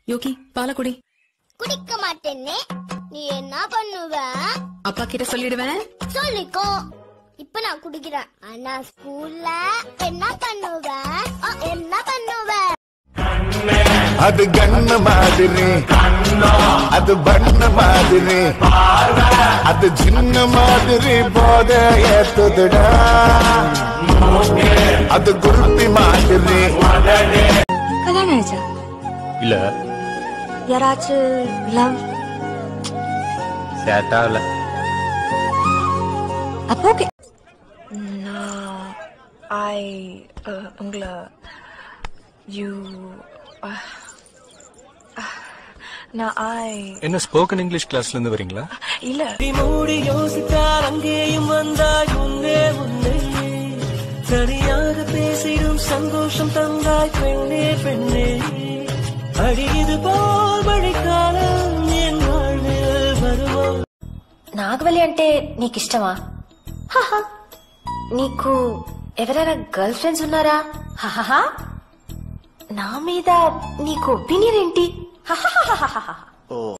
யோகி பால குடி குடிக்க மாட்டேன்னே நீ என்ன பண்ணுவ அப்பா கிட்ட சொல்லிடுவேன் சொல்லிக்கோ இப்ப நான் குடிக்கிறேன் ஆனா ஸ்கூல்ல என்ன பண்ணுவ அ, என்ன பண்ணுவ அது கண்ண மாதிரி அது பண்ண மாதிரி அது சின்ன மாதிரி போத ஏத்துதுடா அது குருப்பி மாதிரி கல்யாணம் ஆயிடுச்சா இல்ல யாராச்சும் லவ் சேட்டா இல்ல அப்போ ஓகே நான் ஐ உங்களை யூ நான் ஐ என்ன ஸ்போக்கன் இங்கிலீஷ் கிளாஸ்ல இருந்து வரீங்களா இல்ல மூடி யோசித்தால் அங்கேயும் வந்தாய் முன்னே முன்னே சரியாக பேசிடும் சந்தோஷம் தந்தாய் பெண்ணே பெண்ணே அடியது போல் மழைக்காலம் என் வாழ்வில் வருமோ నాగవల్లి అంటే నీకు ఇష్టమా హహ. నీకు ఎవరైనా గర్ల్ ఫ్రెండ్స్ ఉన్నారా హహహ. నా మీద నీకు ఒపీనియన్ ఏంటి హహహహహహహ.